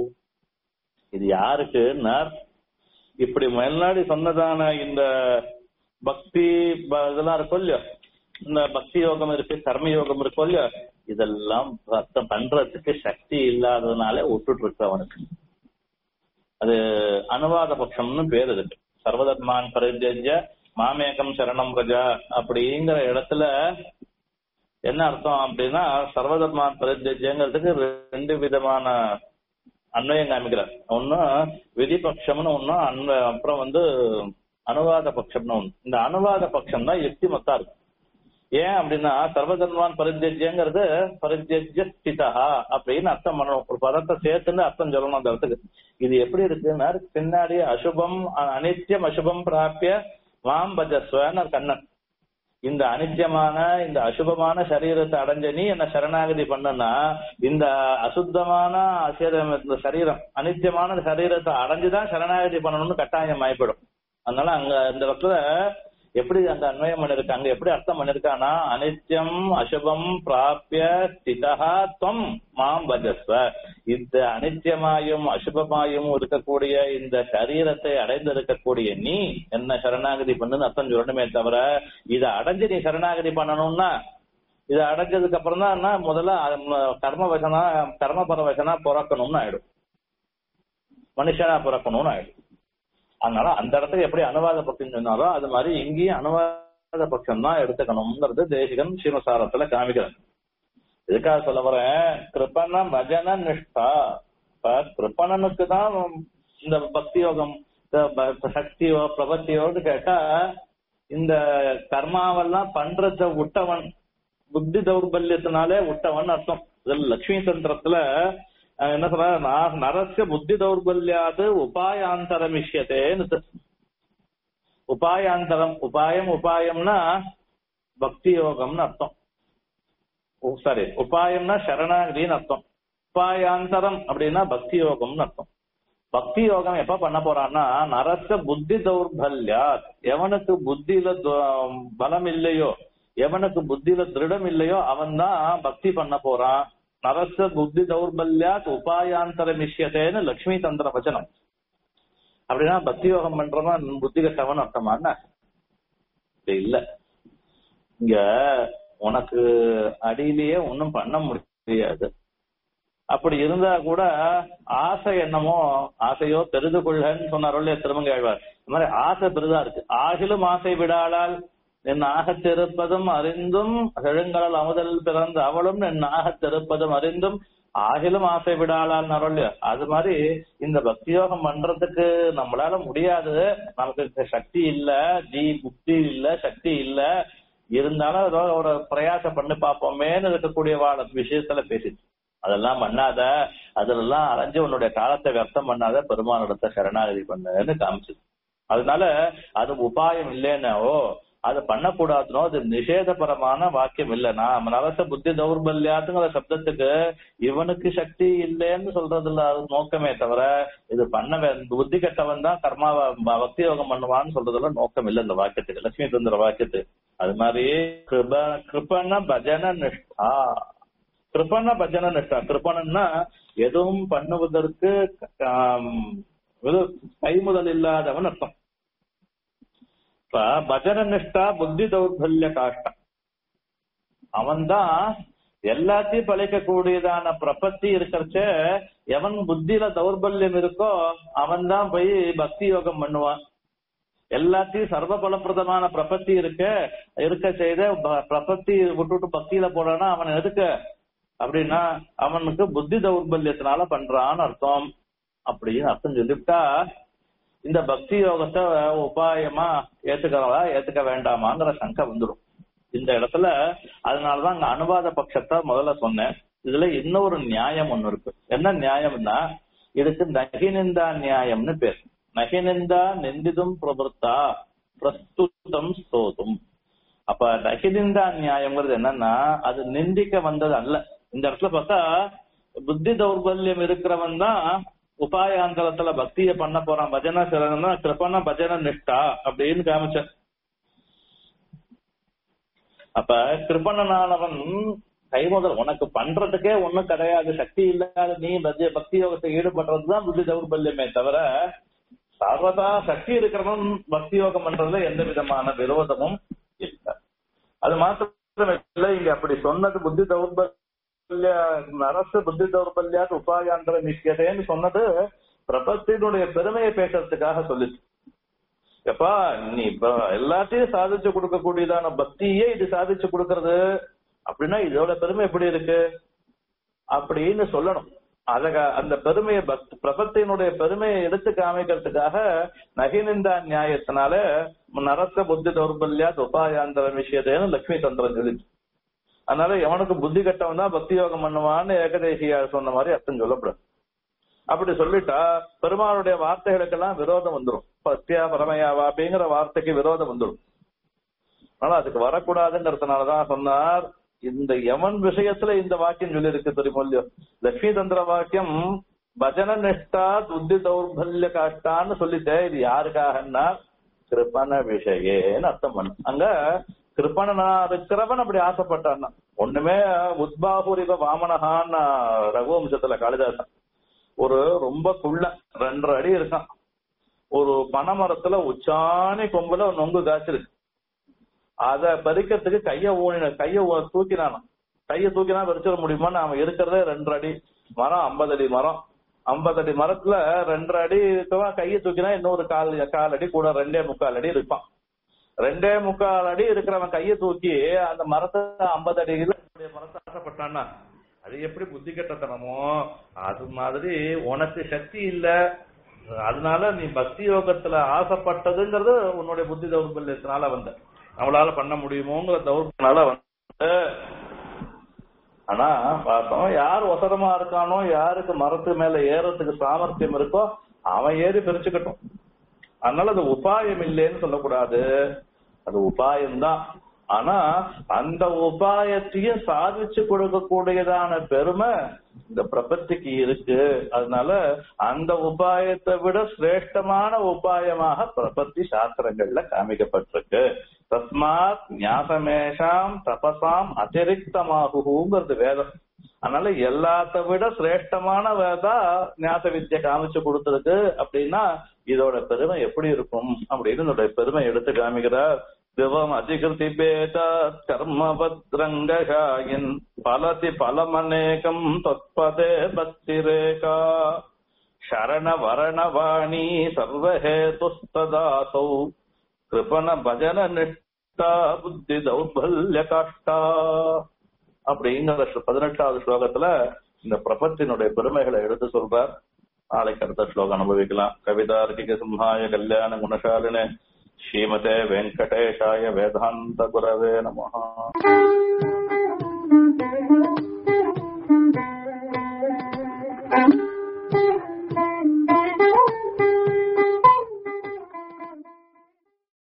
இது யாருக்குன்னா இப்படி முன்னாடி சொன்னதான இந்த பக்தி ப- இதெல்லாம் இருக்கும் இல்லையோ இந்த பக்தி யோகம் இருக்கு கர்ம யோகம் இருக்கும் இல்லையோ இதெல்லாம் பத்த- பண்றதுக்கு சக்தி இல்லாததுனால விட்டுட்டு இருக்கு அவனுக்கு அது அனுவாத பட்சம்னு பேர் இருக்கு சர்வதர்மான் பரித்யஜ்ய மாமேகம் சரணம் பிரஜா அப்படிங்கிற இடத்துல என்ன அர்த்தம் அப்படின்னா சர்வதர்மான் பரித்யஜ்யங்கிறதுக்கு ரெண்டு விதமான அன்வயம் காமிக்கிறார் ஒன்னு விதிபட்சம்னு ஒன்னு அன்வ அப்புறம் வந்து அனுவாத பட்சம்னு ஒண்ணு இந்த அனுவாத பட்சம் தான் யுக்தி மத்தா இருக்கும் ஏன் அப்படின்னா சர்வதர்மான் பரித்யஜ்யங்கிறது பரித்யஜ்ய ஸ்திதா அப்படின்னு அர்த்தம் பண்ணணும் ஒரு பதத்தை சேர்த்துன்னு அர்த்தம் சொல்லணும் அந்த இடத்துக்கு இது எப்படி இருக்குன்னா பின்னாடி அசுபம் அ- அனித்யம் அசுபம் பிராப்பிய மாம் பஜஸ்வன்னு கண்ணன் இந்த அனித்தியமான இந்த அசுபமான சரீரத்தை அடைஞ்ச நீ என்ன சரணாகதி பண்ணுனா இந்த அசுத்தமான அசீரம் இந்த சரீரம் அனித்தியமான சரீரத்தை அடைஞ்சுதான் சரணாகதி பண்ணணும்னு கட்டாயம் ஆயிப்படும் அதனால அங்க இந்த இடத்துல எப்படி அந்த அன்வயம் பண்ணிருக்க அங்க எப்படி அர்த்தம் பண்ணிருக்கானா அனித்யம் அசுபம் பிராப்பிய ஸ்திதா துவம் மாம் பஜஸ்வ இந்த அனித்தியமாயும் அசுபமாயும் இருக்கக்கூடிய இந்த சரீரத்தை அடைந்து இருக்கக்கூடிய நீ என்ன சரணாகதி பண்ணுன்னு அர்த்தம் சொல்லணுமே தவிர இதை அடைஞ்சு நீ சரணாகதி பண்ணணும்னா இதை அடைஞ்சதுக்கு அப்புறம் தான் என்ன முதல்ல அஹ், கர்ம வசனா கர்ம பரவசனா பிறக்கணும்னு ஆயிடும் மனுஷனா பிறக்கணும்னு ஆயிடும் அதனால அந்த இடத்துக்கு எப்படி அனுவாத பட்சம் சொன்னாரோ அது மாதிரி இங்கேயும் அனுவாத பட்சம் தான் எடுத்துக்கணுங்கிறது தேசிகன் ஸ்ரீமசாரத்துல காமிக்கிறார் இதுக்காக சொல்ல வரேன் கிருப்பண பஜன நிஷ்டா இப்ப கிருப்பணனுக்கு தான் இந்த பக்தி யோகம் இந்த ப- சக்தியோ பிரபத்தியோன்னு கேட்டா இந்த கர்மாவெல்லாம் பண்றத விட்டவன் புத்தி தௌர்பல்யத்தினாலே விட்டவன் அர்த்தம் இதுல லட்சுமி தந்திரத்துல அஹ், என்ன சொல்ற நா- நரஸ்ய புத்தி தௌர்பல்யாது உபாயாந்தரமிஷ்யத்தேன்னு உபாயாந்தரம் உபாயம் உபாயம்னா பக்தி யோகம்னு அர்த்தம் சாரி உபாயம்னா சரணாகதின்னு அர்த்தம் உபாயாந்தரம் அப்படின்னா பக்தி யோகம்னு அர்த்தம் பக்தி யோகம் எப்ப பண்ண போறான்னா நரச புத்தி தௌர்பல்யாத் எவனுக்கு புத்தியில து- பலம் இல்லையோ எவனுக்கு புத்தியில திருடம் இல்லையோ அவன் தான் பக்தி பண்ண போறான் நரச புத்தி தௌர்பல்யாத் உபாயாந்தர மிஷ்யத்தேன்னு லட்சுமி தந்திர வச்சனம் அப்படின்னா பக்தி யோகம் பண்றவன் புத்தி கட்டவன் அர்த்தமான இல்ல இங்க உனக்கு அடியிலேயே ஒன்னும் பண்ண முடியாது அப்படி இருந்தா கூட ஆசை என்னமோ ஆசையோ பெரிது கொள்கன்னு சொன்னாரோ இல்லையா திருமங்கையாழ்வார் இந்த மாதிரி ஆசை பெரிதா இருக்கு ஆகிலும் ஆசை விடாளால் என் ஆகத்திருப்பதும் அறிந்தும் செழுங்கடல் அமுதல் பிறந்த அவளும் என் ஆகத்திருப்பதும் அறிந்தும் ஆகிலும் ஆசை விடாளால் இல்லையா அது மாதிரி இந்த பக்தியோகம் பண்றதுக்கு நம்மளால முடியாது நமக்கு சக்தி இல்ல ஜி புத்தி இல்ல சக்தி இல்ல இருந்தாலும் ஏதோ ஒரு பிரயாசம் பண்ணி பார்ப்போமேன்னு இருக்கக்கூடிய வாழ விஷயத்துல பேசிச்சு அதெல்லாம் பண்ணாத அதுலெல்லாம் அரைஞ்சு உன்னுடைய காலத்தை வியர்த்தம் பண்ணாத பெருமானிடத்தை சரணாகதி பண்ணுன்னு காமிச்சது அதனால அது உபாயம் இல்லைன்னாவோ அது பண்ணக்கூடாதுனோ அது நிஷேதபரமான வாக்கியம் இல்லைனா நரச புத்தி தௌர்பல்யாத்துங்கிற சப்தத்துக்கு இவனுக்கு சக்தி இல்லைன்னு சொல்றதுல அது நோக்கமே தவிர இது பண்ண வே- புத்தி கெட்டவன் தான் கர்மா பக்தி யோகம் பண்ணுவான்னு சொல்றதுல நோக்கம் இல்லை இந்த வாக்கியத்துக்கு லட்சுமி தந்திர வாக்கியத்துக்கு அது மாதிரி கிருப கிருபண பஜன நிஷ்டா கிருபண பஜன நிஷ்டா கிருபணன்னா எதுவும் பண்ணுவதற்கு ஆம், இது கைமுதல் இல்லாதவன் அர்த்தம் இப்ப பஜன நிஷ்டா புத்தி தௌர்பல்ய காஷ்டம் அவன்தான் எல்லாத்தையும் பழிக்கக்கூடியதான பிரபத்தி இருக்கிறச்ச எவன் புத்தியில தௌர்பல்யம் இருக்கோ அவன் தான் போய் பக்தி யோகம் பண்ணுவான் எல்லாத்தையும் சர்வ பலப்பிரதமான பிரபத்தி இருக்க இருக்க செய்த ப- பிரபத்தி விட்டுட்டு பக்தியில போறானா அவன் எதுக்க அப்படின்னா அவனுக்கு புத்தி தௌர்பல்யத்தினால பண்றான்னு அர்த்தம் அப்படின்னு அர்த்தம் சொல்லிவிட்டா இந்த பக்தி யோகத்தை உபாயமா ஏத்துக்கிறதா ஏத்துக்க வேண்டாமாங்கிற சங்கை வந்துடும் இந்த இடத்துல அதனாலதான் அங்க அனுவாத பட்சத்தை முதல்ல சொன்னேன் இதுல இன்னொரு நியாயம் ஒண்ணு இருக்கு என்ன நியாயம்னா இதுக்கு நகினிந்தா நியாயம்னு பேர் நகினிந்தா நிந்திதும் பிரபுத்தா பிரஸ்துதம் ஸ்தோதும் அப்ப நகினிந்தா நியாயம்ங்கிறது என்னன்னா அது நிந்திக்க வந்தது அல்ல இந்த இடத்துல பார்த்தா புத்தி தௌர்பல்யம் இருக்கிறவன் தான் உபாயாந்தரத்துல பக்திய பண்ண போறான் பஜன சிறன்னா கிருப்பண பஜன நிஷ்டா அப்படின்னு காமிச்ச அப்ப கிருப்பணனானவன் கைமுதல் உனக்கு பண்றதுக்கே ஒண்ணும் கிடையாது சக்தி இல்லாத நீ பக்தி பக்தி யோகத்தை ஈடுபடுறதுதான் புத்தி தௌர்பல்யமே தவிர சர்வதா சக்தி இருக்கிறவன் பக்தி யோகம் பண்றதுல எந்த விதமான விரோதமும் இல்லை அது மாத்திரம் இல்லை இங்க அப்படி சொன்னது புத்தி தௌர்பல்ய அரசு புத்தி தௌர்பல்யாத் உபாயாந்திர நிஷ்யதேன்னு சொன்னது பிரபத்தினுடைய பெருமையை பேசுறதுக்காக சொல்லிச்சு எப்பா நீ இப்ப எல்லாத்தையும் சாதிச்சு கொடுக்கக்கூடியதான பக்தியே இது சாதிச்சு கொடுக்கறது அப்படின்னா இதோட பெருமை எப்படி இருக்கு அப்படின்னு சொல்லணும் அத அந்த பெருமையை பக்தி பிரபத்தினுடைய பெருமையை எடுத்து காமிக்கிறதுக்காக நகினிந்தா நியாயத்தினால நரச புத்தி தௌர்பல்யா உபாயாந்தர விஷயத்தைன்னு லட்சுமி தந்திரம் சொல்லிச்சு அதனால எவனுக்கு புத்தி கட்டவன் தான் பக்தி யோகம் பண்ணுவான்னு ஏகதேசியார் சொன்ன மாதிரி அர்த்தம் சொல்லப்படும் அப்படி சொல்லிட்டா பெருமாளுடைய வார்த்தைகளுக்கெல்லாம் விரோதம் வந்துடும் பத்தியா பரமையாவா அப்படிங்கிற வார்த்தைக்கு விரோதம் வந்துடும் ஆனா அதுக்கு வரக்கூடாதுங்கிறதுனாலதான் சொன்னார் இந்த யமன் விஷயத்துல இந்த வாக்கியம் சொல்லி இருக்கு தெரியுமோ இல்லையோ லட்சுமி தந்திர வாக்கியம் பஜன நிஷ்டா புத்தி தௌர்பல்ய காஷ்டான்னு சொல்லிட்டே இது யாருக்காகன்னா கிருப்பண விஷயேன்னு அர்த்தம் பண்ணு அங்க கிருப்பணனா இருக்கிறவன் அப்படி ஆசைப்பட்டான்னா ஒண்ணுமே உத்பாபுரிப வாமனஹான்னு ரகுவம்சத்துல காளிதாசன் ஒரு ரொம்ப குள்ள ரெண்டரை அடி இருக்கான் ஒரு பனைமரத்துல உச்சாணி கொம்புல ஒரு நொங்கு காய்ச்சிருக்கு அத பறிக்கிறதுக்கு கைய ஊனின கைய ஊ- தூக்கினானாம் கைய தூக்கினா பறிச்சிட முடியுமா அவன் இருக்கிறதே ரெண்டரை அடி மரம் ஐம்பது அடி மரம் ஐம்பது அடி மரத்துல ரெண்டரை அடி இருக்கவன் கைய தூக்கினா இன்னொரு கால் கால் அடி கூட ரெண்டே முக்கால் அடி இருப்பான் ரெண்டே முக்கால் அடி இருக்கிறவன் கைய தூக்கி அந்த மரத்தை ஐம்பது அடியில மரத்தை ஆசைப்பட்டான்னா அது எப்படி புத்தி கெட்டத்தனமோ அது மாதிரி உனக்கு சக்தி இல்ல அதனால நீ பக்தி யோகத்துல ஆசைப்பட்டதுங்கிறது உன்னுடைய புத்தி தௌர்பல்யத்தினால வந்த அவளால பண்ண முடியுமோங்கிற தௌர்பல்யனால வந்த ஆனா பார்த்தோம் யார் ஒசரமா இருக்கானோ யாருக்கு மரத்து மேல ஏறதுக்கு சாமர்த்தியம் இருக்கோ அவன் ஏறி பிரிச்சுக்கட்டும் அதனால அது உபாயம் இல்லைன்னு சொல்லக்கூடாது அது உபாயம்தான் ஆனா அந்த உபாயத்தையும் சாதிச்சு கொடுக்கக்கூடியதான பெருமை இந்த பிரபத்திக்கு இருக்கு அதனால அந்த உபாயத்தை விட சிரேஷ்டமான உபாயமாக பிரபத்தி சாஸ்திரங்கள்ல காமிக்கப்பட்டிருக்கு தஸ்மாத் ஞாசமேஷாம் தபசாம் அதிரிக்தமாகுங்கிறது வேதம் அதனால எல்லாத்த விட சிரேஷ்டமான வேதா ஞாச வித்யை காமிச்சு கொடுத்திருக்கு அப்படின்னா இதோட பெருமை எப்படி இருக்கும் அப்படின்னு இதோட பெருமை எடுத்து காமிக்கிறார் திவம் அதிகிருதி பேத கர்மபத்ரங்காயின் பலதி பலமநேகம் தொத்பதே பக்திரேகா சரண வரணவாணி சர்வஹேதுஸ்ததாசௌ கிருபண பஜன நிஷ்டா புத்தி தௌர்பல்ய காஷ்டா அப்படிங்கிற ஸ்லோ- பதினெட்டாவது ஸ்லோகத்துல இந்த பிரபத்தினுடைய பெருமைகளை எடுத்து சொல்றார் நாளைக்கு அடுத்த ஸ்லோகம் அனுபவிக்கலாம் கவிதார்க்கிக சிம்ஹாய கல்யாண குணசாலினே ஸ்ரீமதே வெங்கடேஷாய வேதாந்த குரவே நமஹ